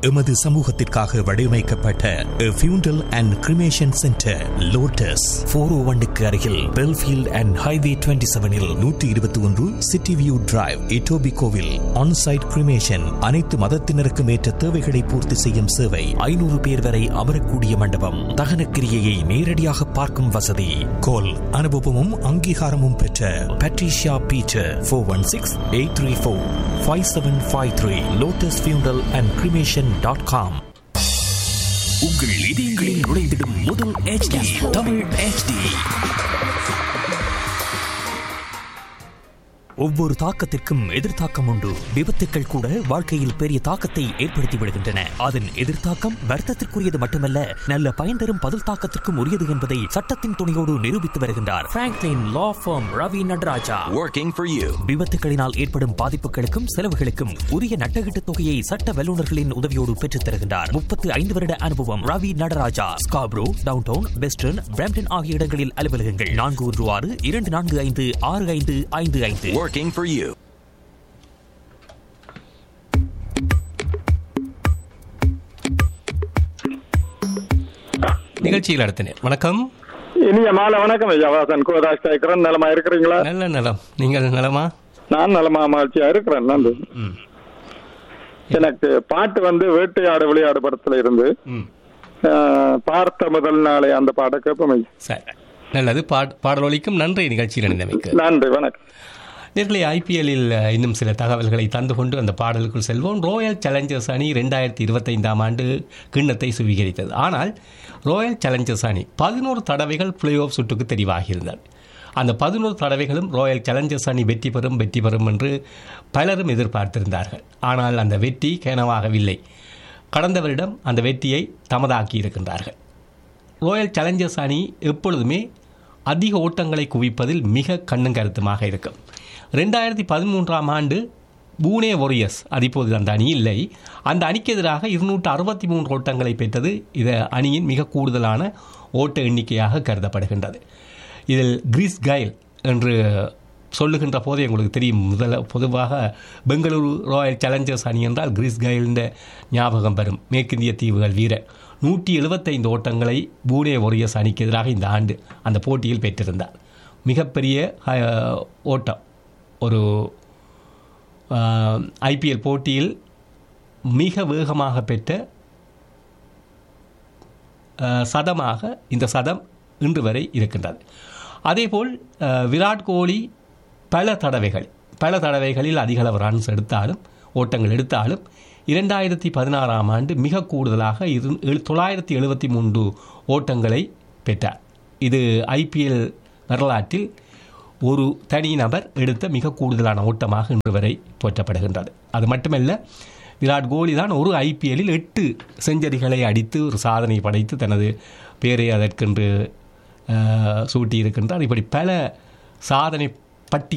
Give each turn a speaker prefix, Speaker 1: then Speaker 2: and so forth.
Speaker 1: எமது சமூகத்திற்காக வடிவமைக்கப்பட்ட funeral and cremation centre Lotus four O ஒன்னுக்கு அருகில் பெல்ஃபீல்ட் அண்ட் ஹைவே டுவெண்ட்டி செவனில் நூற்றி இருபத்தி ஒன்று சிட்டி வியூ டிரைவ் இட்டோபி கோவில் ஆன்சைட் கிரிமேஷன் அனைத்து மதத்தினருக்கும் ஏற்ற தேவைகளை பூர்த்தி செய்யும் சேவை ஐநூறு பேர் வரை அமரக்கூடிய மண்டபம் தகன கிரியையை நேரடியாக பார்க்கும் வசதி கோல் அனுபவமும் அங்கீகாரமும் பெற்ற Patricia Peter four one six eight three four five seven five three Lotus funeral and cremation dot com உங்கள் இதயங்களில் நுழைந்திடும் முதல் HD தமிழ் HD ஒவ்வொரு தாக்கத்திற்கும் எதிர்த்தாக்கம் உண்டு விபத்துக்கள் கூட வாழ்க்கையில் பெரிய தாக்கத்தை ஏற்படுத்தி விடுகின்றன அதன் எதிர்த்தாக்கம் வருத்தத்திற்குரியது மட்டுமல்ல நல்ல பயன் தரும் பதில் தாக்கத்திற்கும் உரியது என்பதை சட்டத்தின் துணையோடு நிரூபித்து வருகின்றார் Franklin law firm Ravi Nadaraja
Speaker 2: Working for you.
Speaker 1: விபத்துகளினால் ஏற்படும் பாதிப்புகளுக்கும் செலவுகளுக்கும் உரிய நட்டகீட்டு தொகையை சட்ட வல்லுநர்களின் உதவியோடு பெற்றுத் தருகின்றார் முப்பத்து ஐந்து வருட அனுபவம் Ravi Nadaraja Scarborough downtown western Brampton ஆகிய இடங்களில் அலுவலகங்கள் நான்கு ஒன்று ஆறு இரண்டு நான்கு ஐந்து ஆறு ஐந்து ஐந்து ஐந்து
Speaker 2: Working for you.
Speaker 3: நிகழ்ச்சியில் அடுத்த வணக்கம்
Speaker 4: இனிய மாலை வணக்கம் ஐயா வாசன் கோதாஸ் கேட்கிறேன் நலமா இருக்கிறீங்களா
Speaker 3: நல்ல நலம் நீங்கள் நலமா
Speaker 4: நான் நலமா மகிழ்ச்சியா இருக்கிறேன் நன்றி
Speaker 3: ம்
Speaker 4: எனக்கு பாட்டு வந்து வேட்டையாடு விளையாடு படத்துல இருந்து
Speaker 3: ம்
Speaker 4: அஹ், பார்த்த முதல் நாளை அந்த பாட்டை கேட்போம் ஐயா.
Speaker 3: சரி நல்லது பாட் பாடலொலிக்கும் நன்றி நிகழ்ச்சியில் இணைந்தமைக்கு
Speaker 4: நன்றி வணக்கம்
Speaker 3: நேர்களை ஐபிஎல்லில் இன்னும் சில தகவல்களை தந்து கொண்டு அந்த பாடலுக்குள் செல்வோம் ராயல் சேலஞ்சர்ஸ் அணி ரெண்டாயிரத்தி இருபத்தைந்தாம் ஆண்டு கிண்ணத்தை சுவீகரித்தது ஆனால் ராயல் சேலஞ்சர்ஸ் அணி பதினோரு தடவைகள் பிளே ஆஃப் சுற்றுக்கு தெரிவாகியிருந்தது அந்த பதினோரு தடவைகளும் ராயல் சேலஞ்சர்ஸ் அணி வெற்றி பெறும் வெற்றி பெறும் என்று பலரும் எதிர்பார்த்திருந்தார்கள் ஆனால் அந்த வெற்றி கேனவாகவில்லை கடந்த வருடம் அந்த வெற்றியை தமதாக்கி இருக்கின்றார்கள் ராயல் சேலஞ்சர்ஸ் அணி எப்பொழுதுமே அதிக ஓட்டங்களை குவிப்பதில் மிக கண்ணும் கருத்துமாக இருக்கும் ரெண்டாயிரத்தி பதிமூன்றாம் ஆண்டு பூனே வாரியர்ஸ் அது இப்போது அந்த அணி இல்லை அந்த அணிக்கு எதிராக இருநூற்று அறுபத்தி மூன்று ஓட்டங்களை பெற்றது இது அணியின் மிக கூடுதலான ஓட்ட எண்ணிக்கையாக கருதப்படுகின்றது இதில் கிரீஸ் கைல் என்று சொல்லுகின்ற போதே உங்களுக்கு தெரியும் முதல்ல பொதுவாக பெங்களூரு ராயல் சேலஞ்சர்ஸ் அணி என்றால் கிரீஸ் கைல்ன்ற ஞாபகம் வரும் மேற்கிந்திய தீவுகள் வீரர் நூற்றி எழுபத்தைந்து ஓட்டங்களை பூனே வாரியர்ஸ் அணிக்கு எதிராக இந்த ஆண்டு அந்த போட்டியில் பெற்றிருந்தார் மிகப்பெரிய அஹ், ஓட்டம் ஒரு ஐபிஎல் போட்டியில் மிக வேகமாக பெற்ற அஹ், சதமாக இந்த சதம் இன்று வரை இருக்கின்றது அதேபோல் அஹ், விராட் கோலி பல தடவைகள் பல தடவைகளில் அதிக அளவு ரன்ஸ் எடுத்தாலும் ஓட்டங்கள் எடுத்தாலும் இரண்டாயிரத்தி பதினாறாம் ஆண்டு மிக கூடுதலாக இரு எழு- தொள்ளாயிரத்தி எழுபத்தி மூன்று ஓட்டங்களை பெற்றார் இது ஐபிஎல் வரலாற்றில் ஒரு தனிநபர் எடுத்த மிக கூடுதலான ஓட்டமாக இன்று வரை போற்றப்படுகின்றது அது மட்டுமல்ல விராட் கோலி தான் ஒரு ஐபிஎல்லில் எட்டு செஞ்சரிகளை அடித்து ஒரு சாதனை படைத்து தனது பேரை அதற்கென்று அஹ், சூட்டியிருக்கின்றார் இப்படி பல சாதனை பட்டி